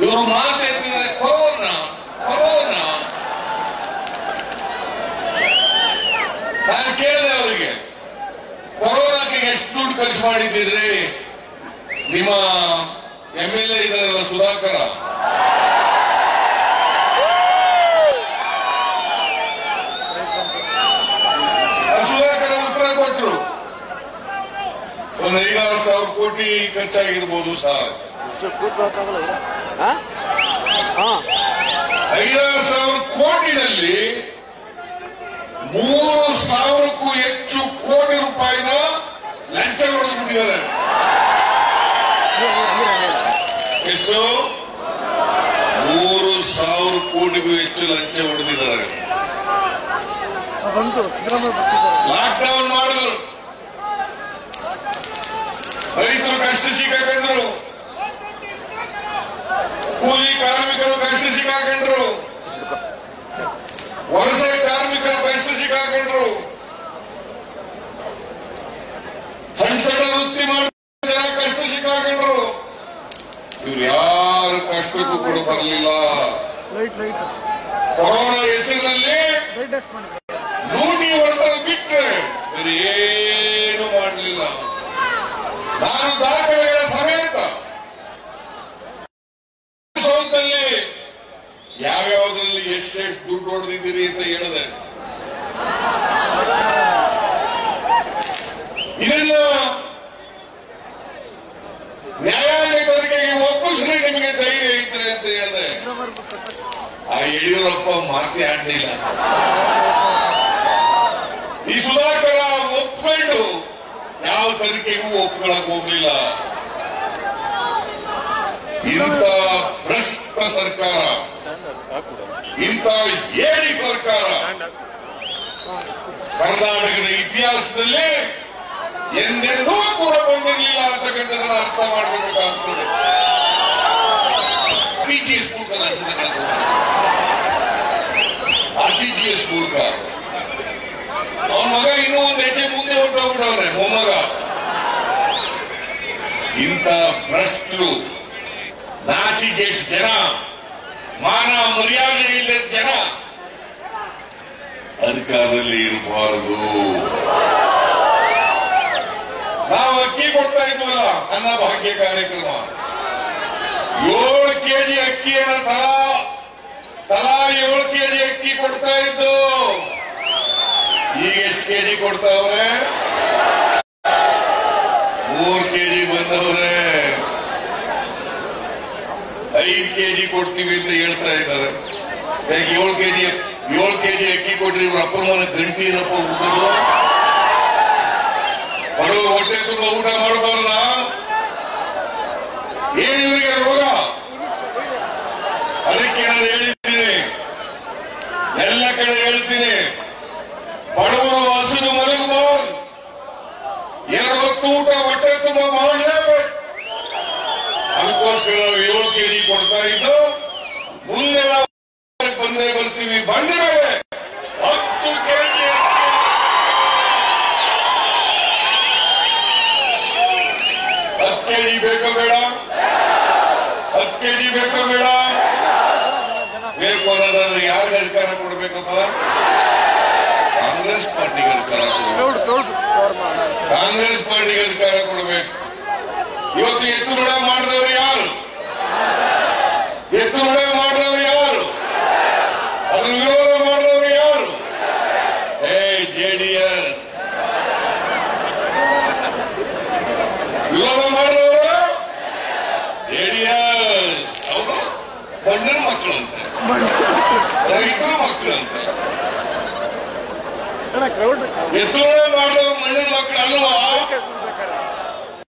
ಇವರು ಮಾತೆತ್ತಿದ್ರೆ corona corona ನಾನು ಕೇಳಿದೆ ಅವರಿಗೆ ಕೊರೋನಾಕ್ಕೆ ಎಷ್ಟು ದುಡ್ಡು ಖರ್ಚು ಮಾಡಿದ್ದೀರಿ ನಿಮ್ಮ ಎಂ ಎಲ್ ಎ ಇದಾರಲ್ಲ ಸುಧಾಕರ ಆ ಸುಧಾಕರ ಉತ್ತರ ಕೊಟ್ಟರು ಒಂದು ಐದಾರು ಸಾವಿರ ಕೋಟಿ ಖರ್ಚಾಗಿರ್ಬೋದು ಸರ್ ಹಾ ಹಾ ಐದಾರು ಸಾವಿರ ಕೋಟಿನಲ್ಲಿ ಮೂರು ಸಾವಿರಕ್ಕೂ ಹೆಚ್ಚು ಕೋಟಿ ರೂಪಾಯಿನ ಲಂಚ ಹೊಡೆದ್ಬಿಟ್ಟಿದ್ದಾರೆ ಎಷ್ಟು ಮೂರು ಸಾವಿರ ಕೋಟಿಗೂ ಹೆಚ್ಚು ಲಂಚ ಹೊಡೆದಿದ್ದಾರೆ ಬಂತು ಸಿದ್ದರಾಮಯ್ಯ ಬರ್ತಿದ್ದಾರೆ ಲಾಕ್ ಡೌನ್ ಮಾಡಿದ್ರು ರೈತರು ಕಷ್ಟ ಸಿಕ್ಕಾಕೊಂಡ್ರು ಕೂಲಿ ಕಾರ್ಮಿಕರು ಕಷ್ಟ ಸಿಕ್ಕಾಕೊಂಡ್ರು ವಲಸೆ ಕಾರ್ಮಿಕರು ಕಷ್ಟ ಸಿಕ್ಕಾಕೊಂಡ್ರು ಸಣ್ಣ ಸಣ್ಣ ವೃತ್ತಿ ಮಾಡಿ ಜನ ಕಷ್ಟ ಸಿಕ್ಕಾಕೊಂಡ್ರು ಇವ್ರು ಯಾರು ಕಷ್ಟಕ್ಕೂ ಕೂಡ ಬರಲಿಲ್ಲ ಲೈಟ್ ಲೈಟ್ ಕೊರೋನಾ ಹೆಸರಿನಲ್ಲಿ ಲೈಟ್ ಎಸ್ ಮಾಡಿ ಲೂಟಿ ಹೊಡೆದು ಬಿಟ್ರೆ ಬೇರೆ ಏನು ಮಾಡಲಿಲ್ಲ ನಾನು ದಾಖಲೆಗಳ ಸಮೇತ ಸೌತಲ್ಲಿ ಯಾವ್ಯಾವ್ದ್ರಲ್ಲಿ ಎಷ್ಟೆಷ್ಟು ದುಡ್ಡು ಹೊಡೆದಿದ್ದೀರಿ ಅಂತ ಹೇಳಿದೆ ಇದನ್ನ ನ್ಯಾಯಾಲಯ ತನಿಖೆಗೆ ಒಪ್ಪಿಸ್ರೆ ನಿಮಗೆ ಧೈರ್ಯ ಇದ್ರೆ ಅಂತ ಹೇಳಿದೆ ಸಿದ್ದರಾಮಯ್ಯ ಬರ್ತಾರೆ ಆ ಯಡಿಯೂರಪ್ಪ ಮಾತೇ ಆಡ್ಲಿಲ್ಲ ಈ ಸುಧಾಕರ ಒಪ್ಕೊಂಡು ಯಾವ ತನಿಖೆಗೂ ಒಪ್ಕೊಳಕ್ ಹೋಗ್ಲಿಲ್ಲ ಇಂಥ ಭ್ರಷ್ಟ ಸರ್ಕಾರ ಇಂಥ ಏಡಿ ಸರ್ಕಾರ ಕರ್ನಾಟಕದ ಇತಿಹಾಸದಲ್ಲಿ ಎಂದೆಂದೂ ಕೂಡ ಬಂದಿರಲಿಲ್ಲ ಅಂತಕ್ಕಂಥದ್ದನ್ನ ಅರ್ಥ ಮಾಡಬೇಕಾಗ್ತದೆ ಪಿಜಿಎಸ್ ಮೂಲಕ ನಡೆಸಿದ ಆರ್ಟಿಜಿಎಸ್ ಮೂಲಕ ಅವನ ಮಗ ಇನ್ನೂ ಒಂದು ಹೆಜ್ಜೆ ಮುಂದೆ ಹೊರಟೋಗ್ಬಿಟ್ಟವ್ರೆ ಮೊಮ್ಮಗ ಇಂಥ ಭ್ರಷ್ಟರು ನಾಚಿಗೆಟ್ ಜನ ಮಾನ ಮರ್ಯಾದೆ ಇಲ್ಲದ ಜನ ಅಧಿಕಾರದಲ್ಲಿ ಇರಬಾರದು ನಾವು ಅಕ್ಕಿ ಕೊಡ್ತಾ ಇದ್ವಲ್ಲ ಅನ್ನ ಭಾಗ್ಯ ಕಾರ್ಯಕ್ರಮ ಏಳು ಕೆಜಿ ಅಕ್ಕಿಯನ್ನ ತಲಾ ತಲಾ ಏಳು ಕೆಜಿ ಅಕ್ಕಿ ಕೊಡ್ತಾ ಇದ್ದು ಈಗ ಎಷ್ಟು ಕೆಜಿ ಕೊಡ್ತಾವ್ರೆ ಮೂರ್ ಕೆಜಿ ಬಂದವ್ರೆ ಐದು ಕೆಜಿ ಕೊಡ್ತೀವಿ ಅಂತ ಹೇಳ್ತಾ ಇದ್ದಾರೆ ಯಾಕೆ ಏಳು ಕೆಜಿ ಏಳು ಕೆಜಿ ಅಕ್ಕಿ ಕೊಟ್ರಿ ಇವ್ರ ಅಪ್ಪನ ಮನೆ ಗಂಟಿ ಏನಪ್ಪ ಹೋಗೋದು ಬಡವರು ಹೊಟ್ಟೆ ತುಂಬ ಊಟ ಮಾಡಬಾರಲ್ಲ ಏನ್ ಇವರಿಗೆ ರೋಗ ಅದಕ್ಕೆ ನಾನು ಹೇಳಿದ್ದೀನಿ ಎಲ್ಲ ಕಡೆ ಹೇಳ್ತೀನಿ ಬಡವರು ಹಸಿದು ಮಲಗಬಹುದು ಎರಡು ಹೊತ್ತು ಊಟ ಹೊಟ್ಟೆ ತುಂಬ ಮಾಡಲೇಬೇಕು ಅದಕ್ಕೋಸ್ಕರ ನಾವು ಏಳು ಕೆಜಿ ಕೊಡ್ತಾ ಇದ್ದು ಮುಂದೆ ನಾವು ಬಂದೇ ಬರ್ತೀವಿ ಬಂದ ಮೇಲೆ ಹತ್ತು ಕೆಜಿ ಹತ್ತು ಕೆಜಿ ಬೇಕೋ ಬೇಡ ಹತ್ತು ಕೆಜಿ ಬೇಕೋ ಬೇಡ ಬೇಕು ಅನ್ನೋದಾದ್ರೆ ಯಾರಿಗೆ ಅಧಿಕಾರ ಕೊಡ್ಬೇಕಪ್ಪ ಕಾಂಗ್ರೆಸ್ ಪಾರ್ಟಿಗೆ ಅಧಿಕಾರ ಕೊಡಬೇಕು ಟೋಲ್ಡ್ ಟೋಲ್ಡ್ ಕವರ್ ಮಾಡಿ ಕಾಂಗ್ರೆಸ್ ಪಾರ್ಟಿಗೆ ಅಧಿಕಾರ ಕೊಡಬೇಕು ಇವತ್ತು ಎತ್ತುಗಳ ಮಾಡಿದವರು ಯಾರು ಎತ್ತುಗಳ ಮಾಡಿದವರು ಯಾರು ಅದನ್ನು ವಿರೋಧ ಮಾಡಿದವರು ಯಾರು ಏ ಜೆಡಿಎಸ್ ವಿರೋಧ ಮಾಡಿದವರು ಜೆಡಿಎಸ್ ಅವರು ಗಂಡನ ಮಕ್ಕಳಂತೆ ರೈತರ ಮಕ್ಕಳಂತೆ ಅಣ್ಣ ಕ್ರೌಡ್ ಎತ್ತುಗಳ ಮಾಡಿದವರು ಮಣ್ಣಿನ ಮಕ್ಕಳು ಅಲ್ವಾ